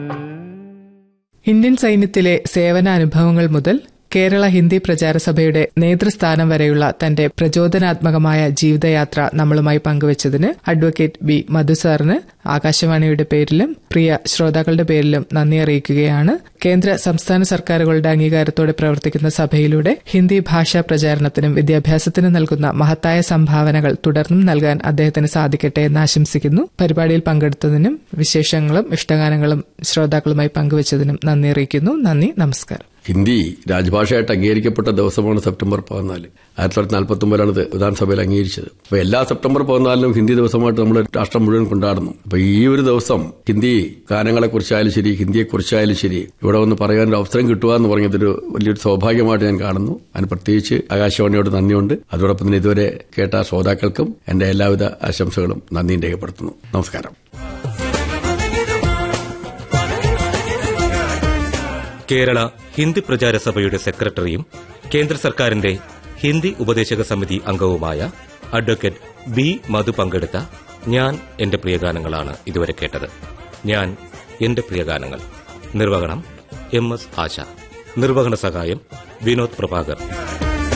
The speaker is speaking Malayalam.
ഇന്ത്യൻ സൈന്യത്തിലെ സേവനാനുഭവങ്ങൾ മുതൽ കേരള ഹിന്ദി പ്രചാര സഭയുടെ നേതൃസ്ഥാനം വരെയുള്ള തന്റെ പ്രചോദനാത്മകമായ ജീവിതയാത്ര നമ്മളുമായി പങ്കുവച്ചതിന് അഡ്വക്കേറ്റ് ബി മധുസാറിന് ആകാശവാണിയുടെ പേരിലും പ്രിയ ശ്രോതാക്കളുടെ പേരിലും നന്ദി അറിയിക്കുകയാണ് കേന്ദ്ര സംസ്ഥാന സർക്കാരുകളുടെ അംഗീകാരത്തോടെ പ്രവർത്തിക്കുന്ന സഭയിലൂടെ ഹിന്ദി ഭാഷാ പ്രചാരണത്തിനും വിദ്യാഭ്യാസത്തിനും നൽകുന്ന മഹത്തായ സംഭാവനകൾ തുടർന്നും നൽകാൻ അദ്ദേഹത്തിന് സാധിക്കട്ടെ എന്ന് ആശംസിക്കുന്നു പരിപാടിയിൽ പങ്കെടുത്തതിനും വിശേഷങ്ങളും ഇഷ്ടഗാനങ്ങളും ശ്രോതാക്കളുമായി പങ്കുവച്ചതിനും നന്ദി അറിയിക്കുന്നു നന്ദി നമസ്കാരം ഹിന്ദി രാജ്ഭാഷയായിട്ട് അംഗീകരിക്കപ്പെട്ട ദിവസമാണ് സെപ്റ്റംബർ പതിനാല് ആയിരത്തി തൊള്ളായിരത്തി നാൽപ്പത്തി ഒമ്പതിലാണ് ഇത് വിധാനസഭയിൽ അംഗീകരിച്ചത് അപ്പൊ എല്ലാ സെപ്റ്റംബർ പതിനാലിനും ഹിന്ദി ദിവസമായിട്ട് നമ്മൾ രാഷ്ട്രം മുഴുവൻ കൊണ്ടാടുന്നു അപ്പൊ ഈ ഒരു ദിവസം ഹിന്ദി ഗാനങ്ങളെ കുറിച്ചായാലും ശരി ഹിന്ദിയെ കുറിച്ചായാലും ശരി ഇവിടെ വന്ന് പറയാൻ ഒരു അവസരം കിട്ടുക എന്ന് പറഞ്ഞതൊരു വലിയൊരു സൗഭാഗ്യമായിട്ട് ഞാൻ കാണുന്നു അതിന് പ്രത്യേകിച്ച് ആകാശവാണിയോട് നന്ദിയുണ്ട് അതോടൊപ്പം തന്നെ ഇതുവരെ കേട്ട ശ്രോതാക്കൾക്കും എന്റെ എല്ലാവിധ ആശംസകളും നന്ദിയും രേഖപ്പെടുത്തുന്നു നമസ്കാരം കേരള ഹിന്ദി പ്രചാര സഭയുടെ സെക്രട്ടറിയും കേന്ദ്ര സർക്കാരിന്റെ ഹിന്ദി ഉപദേശക സമിതി അംഗവുമായ അഡ്വക്കേറ്റ് ബി മധു പങ്കെടുത്ത ഞാൻ എന്റെ പ്രിയഗാനങ്ങളാണ് ഇതുവരെ കേട്ടത് ഞാൻ എന്റെ പ്രിയഗാനങ്ങൾ നിർവഹണം എം എസ് ആശ നിർവഹണ സഹായം വിനോദ് പ്രഭാകർ